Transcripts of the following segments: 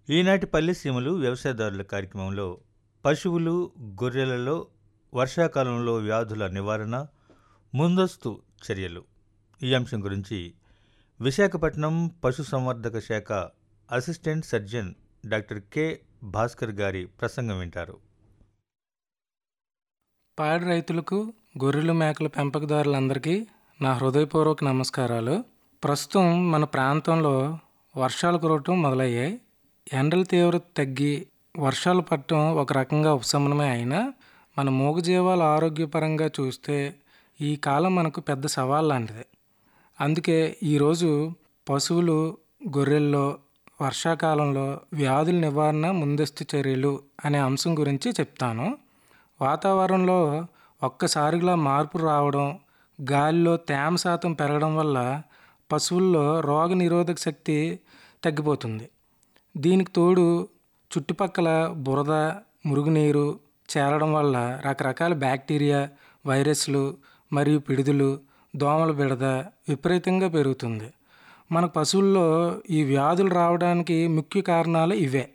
ఈనాటి పల్లెసీమలు వ్యవసాయదారుల కార్యక్రమంలో పశువులు గొర్రెలలో వర్షాకాలంలో వ్యాధుల నివారణ ముందస్తు చర్యలు ఈ అంశం గురించి విశాఖపట్నం పశుసంవర్ధక శాఖ assistant surgeon doctor K Bhaskar గారి ప్రసంగం వింటారు పాడి రైతులకు గొర్రెలు మేకల పెంపకదారులందరికీ నా హృదయపూర్వక నమస్కారాలు ప్రస్తుతం మన ప్రాంతంలో వర్షాలు కురవటం మొదలయ్యాయి ఎండల తీవ్రత తగ్గి వర్షాలు పడటం ఒక రకంగా ఉపశమనమే అయినా మన మూగజీవాల ఆరోగ్యపరంగా చూస్తే ఈ కాలం మనకు పెద్ద సవాల్ లాంటిది అందుకే ఈరోజు పశువులు గొర్రెల్లో వర్షాకాలంలో వ్యాధుల నివారణ ముందస్తు చర్యలు అనే అంశం గురించి చెప్తాను వాతావరణంలో ఒక్కసారిగా మార్పు రావడం గాలిలో తేమ శాతం పెరగడం వల్ల పశువుల్లో రోగ నిరోధక శక్తి తగ్గిపోతుంది దీనికి తోడు చుట్టుపక్కల బురద మురుగునీరు చేరడం వల్ల రకరకాల బ్యాక్టీరియా వైరస్లు మరియు పిడుదులు దోమల బిడద విపరీతంగా పెరుగుతుంది మన పశువుల్లో ఈ వ్యాధులు రావడానికి ముఖ్య కారణాలు ఇవే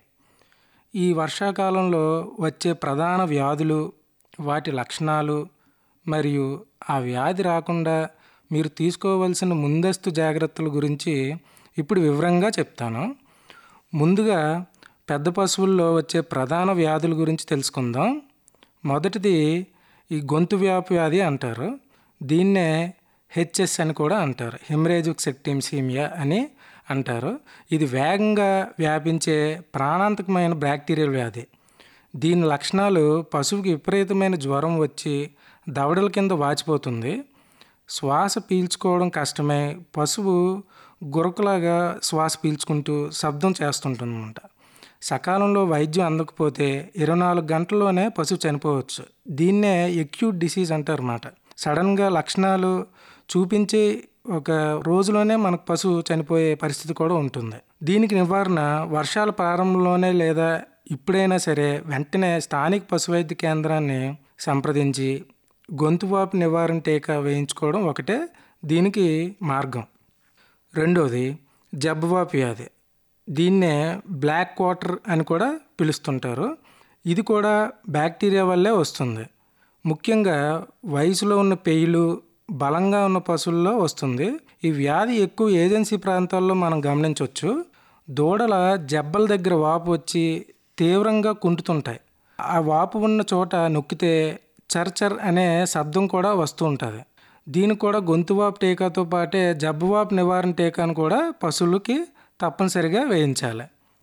ఈ వర్షాకాలంలో వచ్చే ప్రధాన వ్యాధులు వాటి లక్షణాలు మరియు ఆ వ్యాధి రాకుండా మీరు తీసుకోవలసిన ముందస్తు జాగ్రత్తల గురించి ఇప్పుడు వివరంగా చెప్తాను ముందుగా పెద్ద పశువుల్లో వచ్చే ప్రధాన వ్యాధుల గురించి తెలుసుకుందాం మొదటిది ఈ గొంతు వ్యాపు వ్యాధి అంటారు దీన్నే హెచ్ఎస్ అని కూడా అంటారు హెమరేజిక్ సెక్టిమ్సీమియా అని అంటారు ఇది వేగంగా వ్యాపించే ప్రాణాంతకమైన బ్యాక్టీరియల్ వ్యాధి దీని లక్షణాలు పశువుకి విపరీతమైన జ్వరం వచ్చి దవడల కింద వాచిపోతుంది శ్వాస పీల్చుకోవడం కష్టమే పశువు గురకలాగా శ్వాస పీల్చుకుంటూ శబ్దం చేస్తుంటుందన్నమాట సకాలంలో వైద్యం అందకపోతే ఇరవై నాలుగు గంటల్లోనే పశువు చనిపోవచ్చు దీన్నే ఎక్యూట్ డిసీజ్ అంటారు అన్నమాట సడన్గా లక్షణాలు చూపించి ఒక రోజులోనే మనకు పశువు చనిపోయే పరిస్థితి కూడా ఉంటుంది దీనికి నివారణ వర్షాల ప్రారంభంలోనే లేదా ఇప్పుడైనా సరే వెంటనే స్థానిక పశువైద్య కేంద్రాన్ని సంప్రదించి గొంతువాపు నివారణ టీకా వేయించుకోవడం ఒకటే దీనికి మార్గం రెండోది జబ్బువాపు వ్యాధి దీన్నే బ్లాక్ క్వార్టర్ అని కూడా పిలుస్తుంటారు ఇది కూడా బ్యాక్టీరియా వల్లే వస్తుంది ముఖ్యంగా వయసులో ఉన్న పెయిలు బలంగా ఉన్న పశువుల్లో వస్తుంది ఈ వ్యాధి ఎక్కువ ఏజెన్సీ ప్రాంతాల్లో మనం గమనించవచ్చు దూడల జబ్బల దగ్గర వాపు వచ్చి తీవ్రంగా కుంటుతుంటాయి ఆ వాపు ఉన్న చోట నొక్కితే చర్చర్ అనే శబ్దం కూడా వస్తూ ఉంటుంది దీనికి కూడా గొంతువాపు టీకాతో పాటే జబ్బువాపు నివారణ టీకాను కూడా పశువులకి తప్పనిసరిగా వేయించాలి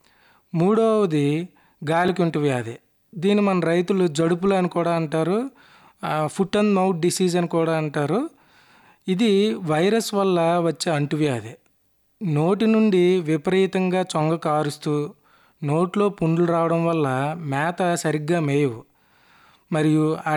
మూడవది గాలికుంటు వ్యాధి దీన్ని మన రైతులు జడుపులు అని కూడా అంటారు ఫుట్ అండ్ మౌత్ డిసీజ్ అని కూడా అంటారు ఇది వైరస్ వల్ల వచ్చే అంటువ్యాధి నోటి నుండి విపరీతంగా చొంగ కారుస్తూ నోట్లో పుండ్లు రావడం వల్ల మేత సరిగ్గా మేయవు మరియు ఆ